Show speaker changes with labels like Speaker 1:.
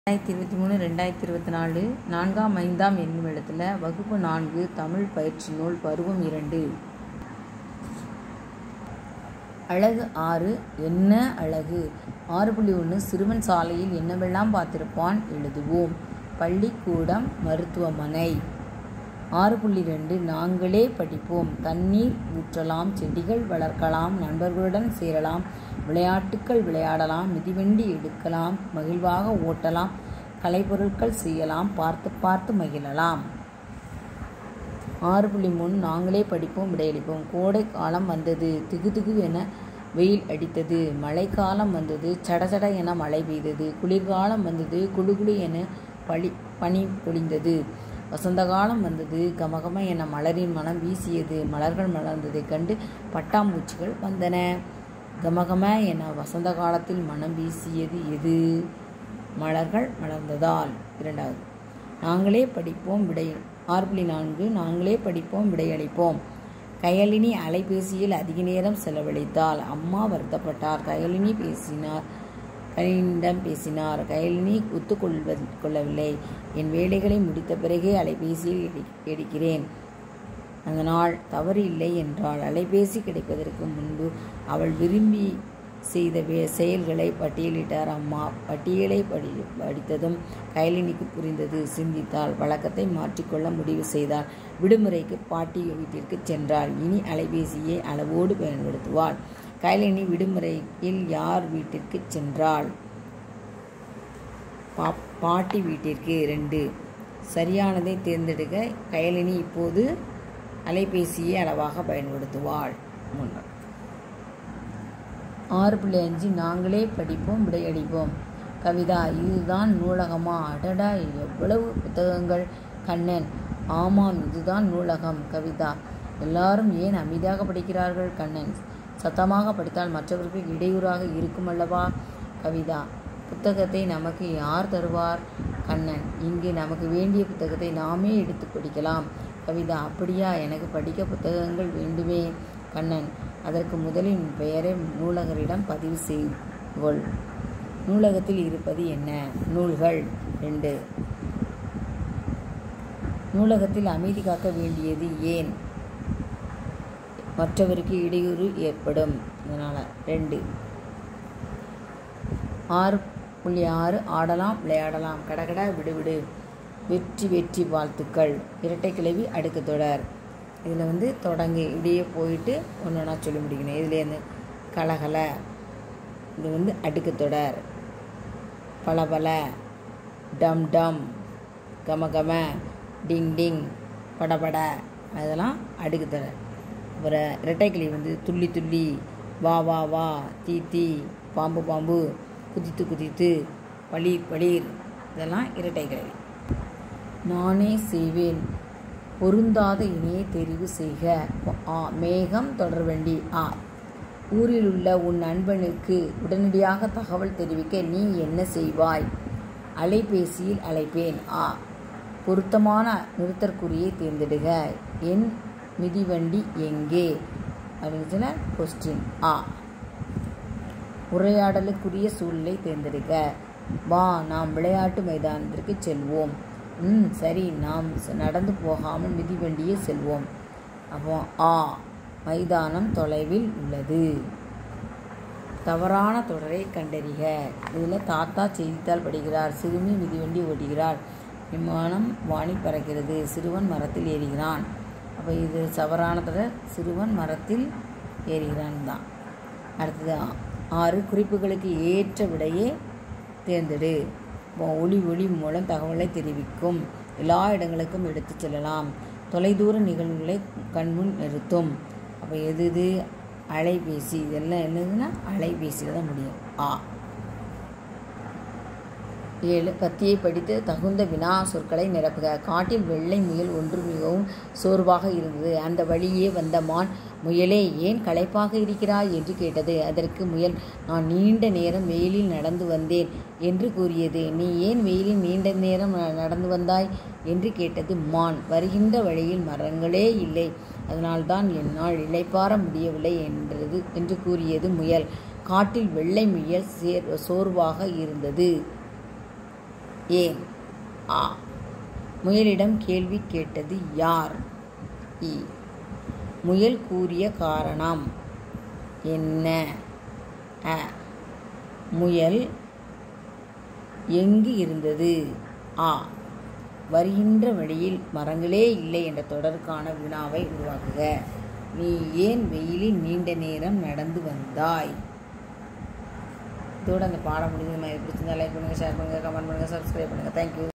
Speaker 1: ரெண்டாயிரத்தி இருபத்தி மூணு ரெண்டாயிரத்தி இருபத்தி நாலு நான்காம் ஐந்தாம் என்னும் இடத்துல வகுப்பு நான்கு தமிழ் பயிற்சி நூல் பருவம் இரண்டு அழகு ஆறு என்ன அழகு ஆறு புள்ளி ஒன்று சிறுவன் சாலையில் என்னவெல்லாம் பார்த்திருப்பான் எழுதுவோம் பள்ளிக்கூடம் மருத்துவமனை ஆறு புள்ளி ரெண்டு நாங்களே படிப்போம் தண்ணீர் ஊற்றலாம் செடிகள் வளர்க்கலாம் நண்பர்களுடன் சேரலாம் விளையாட்டுக்கள் விளையாடலாம் மிதிவண்டி எடுக்கலாம் மகிழ்வாக ஓட்டலாம் கலைப்பொருட்கள் செய்யலாம் பார்த்து பார்த்து மகிழலாம் ஆறு புள்ளி மூணு நாங்களே படிப்போம் விடையளிப்போம் கோடை காலம் வந்தது திகு திகு என வெயில் அடித்தது மழைக்காலம் வந்தது சட சட என மழை பெய்தது குளிர்காலம் வந்தது குளு குளு என பளி பனி பொழிந்தது வசந்த காலம் வந்தது கமகம என மலரின் மனம் வீசியது மலர்கள் மலர்ந்ததைக் கண்டு பட்டாம்பூச்சிகள் வந்தன கமகம என வசந்த காலத்தில் மனம் வீசியது எது மலர்கள் மலர்ந்ததால் இரண்டாவது நாங்களே படிப்போம் விடை ஆறு புள்ளி நான்கு நாங்களே படிப்போம் விடையளிப்போம் கயலினி அலைபேசியில் அதிக நேரம் செலவழித்தால் அம்மா வருத்தப்பட்டார் கயலினி பேசினார் கயலினிடம் பேசினார் கயலினி ஒத்துக்கொள்வது கொள்ளவில்லை என் வேலைகளை முடித்த பிறகே அலைபேசியில் எடி எடுக்கிறேன் அதனால் தவறு இல்லை என்றால் அலைபேசி கிடைப்பதற்கு முன்பு அவள் விரும்பி செய்த வே செயல்களை பட்டியலிட்டார் அம்மா பட்டியலை படி படித்ததும் கைலினிக்கு புரிந்தது சிந்தித்தாள் வழக்கத்தை மாற்றிக்கொள்ள முடிவு செய்தாள் விடுமுறைக்கு பாட்டி வீட்டிற்கு சென்றாள் இனி அலைபேசியை அளவோடு பயன்படுத்துவாள் கைலினி விடுமுறையில் யார் வீட்டிற்கு சென்றாள் பா பாட்டி வீட்டிற்கு ரெண்டு சரியானதை தேர்ந்தெடுக்க கைலினி இப்போது அலைபேசியை அளவாக பயன்படுத்துவாள் மூன்று ஆறு புள்ளி அஞ்சு நாங்களே படிப்போம் விடையடிப்போம் கவிதா இதுதான் நூலகமா அடடா எவ்வளவு புத்தகங்கள் கண்ணன் ஆமாம் இதுதான் நூலகம் கவிதா எல்லாரும் ஏன் அமைதியாக படிக்கிறார்கள் கண்ணன் சத்தமாக படித்தால் மற்றவர்களுக்கு இடையூறாக இருக்கும் அல்லவா கவிதா புத்தகத்தை நமக்கு யார் தருவார் கண்ணன் இங்கு நமக்கு வேண்டிய புத்தகத்தை நாமே எடுத்து படிக்கலாம் கவிதா அப்படியா எனக்கு படிக்க புத்தகங்கள் வேண்டுமே கண்ணன் அதற்கு முதலில் பெயரை நூலகரிடம் பதிவு செய்கொள் நூலகத்தில் இருப்பது என்ன நூல்கள் ரெண்டு நூலகத்தில் அமைதி காக்க வேண்டியது ஏன் மற்றவருக்கு இடையூறு ஏற்படும் அதனால் ரெண்டு ஆறு புள்ளி ஆறு ஆடலாம் விளையாடலாம் கடகட விடுவிடு வெற்றி வெற்றி வாழ்த்துக்கள் இரட்டை கிளவி அடுக்கு தொடர் இதில் வந்து தொடங்கி இப்படியே போயிட்டு ஒன்று ஒன்றா சொல்லி முடிக்கணும் இதுலேருந்து கலகல இது வந்து அடுக்கு தொடர் பளபள டம் டம் கம கம டிங் டிங் படபட அதெல்லாம் அடுக்கு தொடர் அப்புறம் இரட்டைக்கிளி வந்து துள்ளி துள்ளி வா வா வா தீ தீ பாம்பு பாம்பு குதித்து குதித்து பளீர் பளீர் இதெல்லாம் இரட்டை கிளவி நானே செய்வேன் பொருந்தாத இணையை தெரிவு செய்க ஆ மேகம் தொடர்வண்டி ஆ ஊரில் உள்ள உன் நண்பனுக்கு உடனடியாக தகவல் தெரிவிக்க நீ என்ன செய்வாய் அலைபேசியில் அழைப்பேன் ஆ பொருத்தமான நிறுத்தற்குறியை தேர்ந்தெடுக என் மிதிவண்டி எங்கே அப்படின்னு சொல்ல கொஸ்டின் ஆ உரையாடலுக்குரிய சூழ்நிலை தேர்ந்தெடுக்க வா நாம் விளையாட்டு மைதானத்திற்கு செல்வோம் ம் சரி நாம் நடந்து போகாமல் மிதிவண்டியே செல்வோம் அப்போ ஆ மைதானம் தொலைவில் உள்ளது தவறான தொடரை கண்டறிக இதில் தாத்தா செய்தித்தாள் படிக்கிறார் சிறுமி மிதிவண்டி ஓட்டுகிறார் விமானம் வானில் பறக்கிறது சிறுவன் மரத்தில் ஏறுகிறான் அப்போ இது தவறான தொடர் சிறுவன் மரத்தில் ஏறுகிறான் தான் அடுத்தது ஆறு குறிப்புகளுக்கு ஏற்ற விடையே தேர்ந்தெடு ஒளி ஒளி மூலம் தகவலை தெரிவிக்கும் எல்லா இடங்களுக்கும் எடுத்துச் செல்லலாம் தொலைதூர நிகழ்வுகளை கண்முன் நிறுத்தும் அப்போ எது இது அலைபேசி இதெல்லாம் என்னதுன்னா அலைபேசியில் தான் முடியும் ஆ ஏழு பத்தியை படித்து தகுந்த வினா சொற்களை நிரப்புக காட்டில் வெள்ளை முயல் ஒன்று மிகவும் சோர்வாக இருந்தது அந்த வழியே வந்த மான் முயலே ஏன் களைப்பாக இருக்கிறாய் என்று கேட்டது அதற்கு முயல் நான் நீண்ட நேரம் வெயிலில் நடந்து வந்தேன் என்று கூறியது நீ ஏன் வெயிலில் நீண்ட நேரம் நடந்து வந்தாய் என்று கேட்டது மான் வருகின்ற வழியில் மரங்களே இல்லை அதனால்தான் என்னால் இளைப்பாற முடியவில்லை என்றது என்று கூறியது முயல் காட்டில் வெள்ளை முயல் சேர் சோர்வாக இருந்தது ஏன் ஆ முயலிடம் கேள்வி கேட்டது யார் இ முயல் கூறிய காரணம் என்ன அ முயல் எங்கு இருந்தது ஆ வருகின்ற வழியில் மரங்களே இல்லை என்ற தொடருக்கான வினாவை உருவாக்குக நீ ஏன் வெயிலில் நீண்ட நேரம் நடந்து வந்தாய் இதோட அந்த பாடம் முடிஞ்சது மாதிரி பிடிச்சிருந்தா லைக் பண்ணுங்கள் ஷேர் பண்ணுங்கள் கமெண்ட் பண்ணுங்கள் சப்ஸ்கிரைப் பண்ணுங்கள் தேங்க்யூ